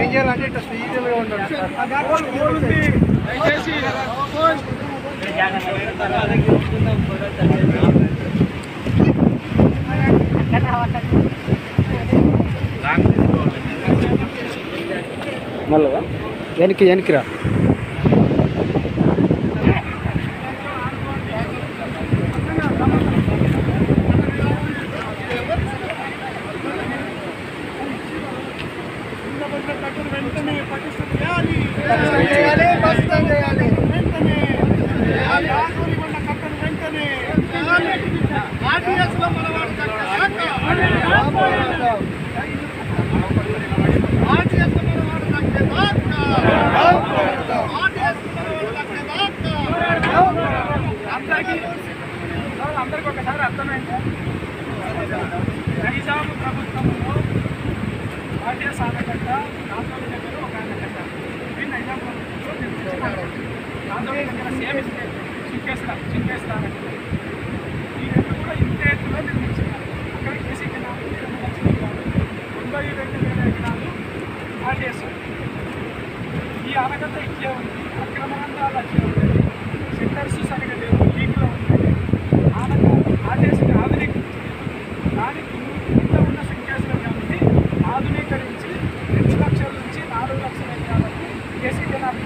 ఏం చేయాలంటే ఇట్లా స్పీడ్గా ఉండాలి దయచేసి మళ్ళీ వెనక్కి వెనక్కి రా వెంటనే పటిష్టం చేయాలి చేయాలి, పటిష్టం చేయాలి. వెంటనే చేయాలి. ఆందోళన కట్టను వెంటనే ఆర్టీఎస్ లో మనవాడు దక్కేదాకా. ఆర్టీఎస్ లో మనవాడు దక్కేదాకా. ఆర్టీఎస్ లో మనవాడు దక్కేదాకా. అందరికీ అందరికీ ఒకసారి అర్థమైంది నైజాము ప్రభుత్వంలో ఆర్టీఎస్ ఆనకట్ట రాజధాని దగ్గర ఒక ఆనకట్ట ఇది నైజాం ప్రభుత్వంలో నిర్మించారు రాజధాని దగ్గర సేమ్ ఇస్తే చింకేస్తా చింకేస్తా ఆనకట్ట ఈ రెండు కూడా ఇంతే ఎత్తులో నిర్మించారు అక్కడ కేసీ కెనాల్ ఉంది, రెండు లక్షల ఎకరాలు తొంభై రెండు వేల ఎకరాలు ఆర్టీఎస్ ఈ ఆనకట్ట ఇట్లే ఉంది అక్రమంగా అట్లే ఉంది సెంటర్స్ సరిగా లేవు